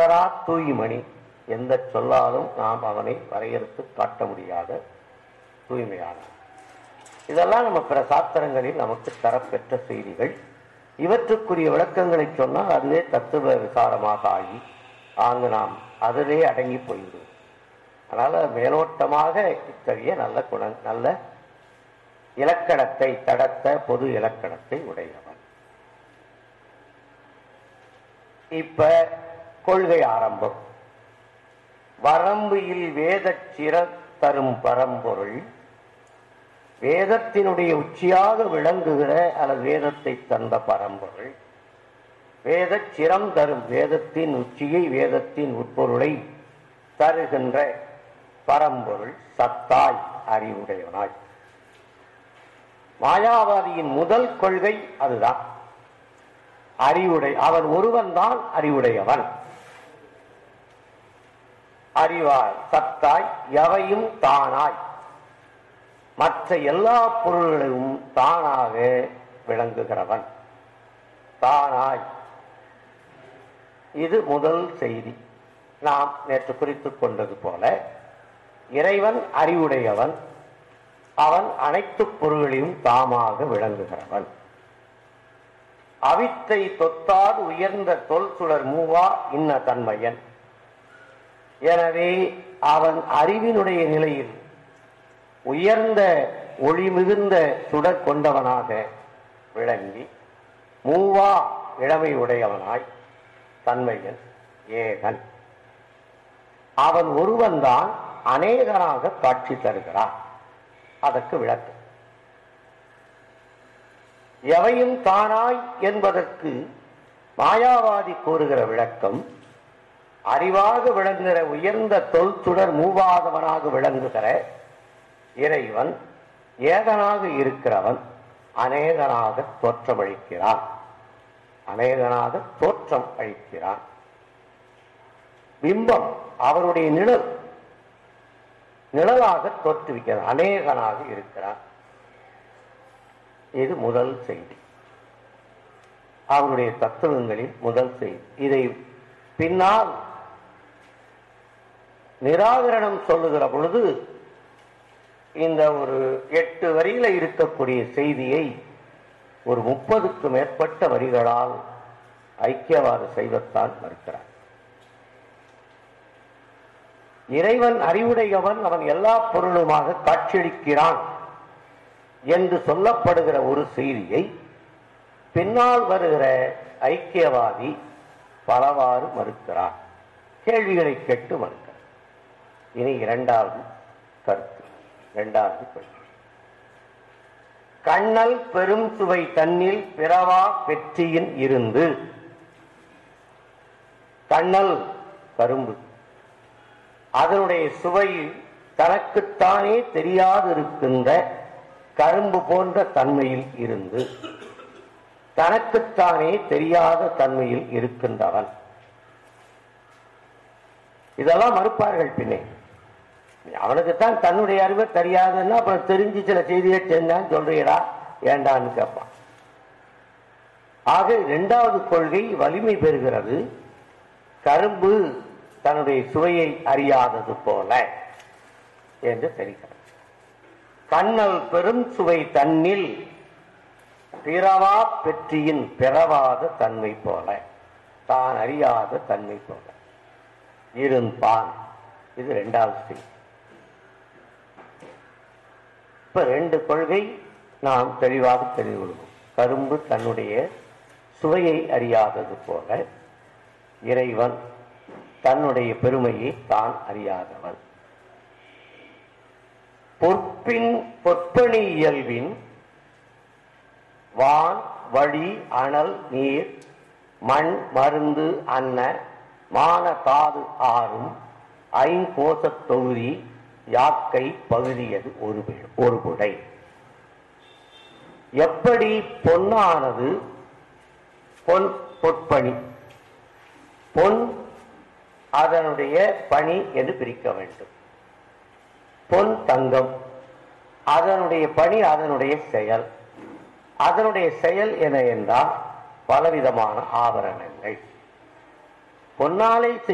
மாசரா தூய்மணி எந்த சொல்லாலும் நாம் அவனை வரையறுத்து காட்ட முடியாத தூய்மையானவன் இதெல்லாம் நம்ம பிற சாஸ்திரங்களில் நமக்கு தரப்பெற்ற செய்திகள் இவற்றுக்குரிய விளக்கங்களை சொன்னால் அதுவே தத்துவ விசாரமாக ஆகி ஆங்கு நாம் அதிலே அடங்கி போய்விடும் அதனால மேலோட்டமாக இத்தகைய நல்ல குண நல்ல இலக்கணத்தை தடத்த பொது இலக்கணத்தை உடையவன் இப்ப கொள்கை ஆரம்பம் வரம்புயில் வேதச் சிற தரும் பரம்பொருள் வேதத்தினுடைய உச்சியாக விளங்குகிற அல்லது வேதத்தை தந்த பரம்பொருள் வேத சிரம் தரும் வேதத்தின் உச்சியை வேதத்தின் உட்பொருளை தருகின்ற பரம்பொருள் சத்தாய் அறிவுடையவனாய் மாயாவாதியின் முதல் கொள்கை அதுதான் அறிவுடை அவன் ஒருவன் தான் அறிவுடையவன் அறிவாய் சத்தாய் எவையும் தானாய் மற்ற எல்லா பொருள்களும் தானாக விளங்குகிறவன் தானாய் இது முதல் செய்தி நாம் நேற்று குறித்துக் கொண்டது போல இறைவன் அறிவுடையவன் அவன் அனைத்து பொருள்களையும் தாமாக விளங்குகிறவன் அவித்தை தொத்தாது உயர்ந்த தொல் சுடர் மூவா இன்ன தன்மையன் எனவே அவன் அறிவினுடைய நிலையில் உயர்ந்த ஒளி மிகுந்த சுடர் கொண்டவனாக விளங்கி மூவா இளமை உடையவனாய் தன்மையன் ஏகன் அவன் ஒருவன்தான் அநேகனாக காட்சி தருகிறான் அதற்கு விளக்கு எவையும் தானாய் என்பதற்கு மாயாவாதி கூறுகிற விளக்கம் அறிவாக விளங்குகிற உயர்ந்த தொல் சுடர் மூவாதவனாக விளங்குகிற இறைவன் ஏகனாக இருக்கிறவன் அநேகனாக தோற்றமளிக்கிறான் அநேகனாக தோற்றம் அளிக்கிறான் பிம்பம் அவருடைய நிழல் நிழலாக தோற்றுவிக்கிறான் அநேகனாக இருக்கிறான் இது முதல் செய்தி அவருடைய தத்துவங்களில் முதல் செய்தி இதை பின்னால் நிராகரணம் சொல்லுகிற பொழுது இந்த ஒரு எட்டு வரியில இருக்கக்கூடிய செய்தியை ஒரு முப்பதுக்கு மேற்பட்ட வரிகளால் ஐக்கியவாத சைவத்தால் மறுக்கிறார் இறைவன் அறிவுடையவன் அவன் எல்லா பொருளுமாக காட்சியளிக்கிறான் என்று சொல்லப்படுகிற ஒரு செய்தியை பின்னால் வருகிற ஐக்கியவாதி பலவாறு மறுக்கிறார் கேள்விகளை கேட்டு மறுக்கிறார் இனி இரண்டாவது கருத்து இரண்டாவது கொள்கை கண்ணல் பெரும் சுவை தன்னில் பிறவா வெற்றியின் இருந்து கண்ணல் கரும்பு அதனுடைய சுவை தனக்குத்தானே தெரியாதிருக்கின்ற கரும்பு போன்ற தன்மையில் இருந்து தனக்குத்தானே தெரியாத தன்மையில் இருக்கின்றவன் இதெல்லாம் மறுப்பார்கள் பின்னே அவனுக்குத்தான் தன்னுடைய அறிவை தெரியாதுன்னா அப்புறம் தெரிஞ்சு சில செய்தியை செஞ்சான்னு சொல்றீடா ஏண்டான்னு கேட்பான் ஆக இரண்டாவது கொள்கை வலிமை பெறுகிறது கரும்பு தன்னுடைய சுவையை அறியாதது போல என்று தெரிகிறது கண்ணல் பெரும் சுவை தன்னில் பிறவா பெற்றியின் பிறவாத தன்மை போல தான் அறியாத தன்மை போல இருப்பான் இது இரண்டாவது செய்தி இப்ப ரெண்டு கொள்கை நாம் தெளிவாக தெரிந்து கொள்வோம் கரும்பு தன்னுடைய சுவையை அறியாதது போல இறைவன் தன்னுடைய பெருமையை தான் அறியாதவன் பொற்பின் பொற்பணி இயல்பின் வான் வழி அனல் நீர் மண் மருந்து அன்ன மான தாது ஆறும் ஐங்கோசத் தொகுதி யாக்கை பகுதியது ஒரு பி- ஒரு புடை எப்படி பொன்னானது பொன் பொற்பணி பொன் அதனுடைய பணி என்று பிரிக்க வேண்டும் பொன் தங்கம் அதனுடைய பணி அதனுடைய செயல் அதனுடைய செயல் என என்றால் பலவிதமான ஆபரணங்கள் பொன்னாலை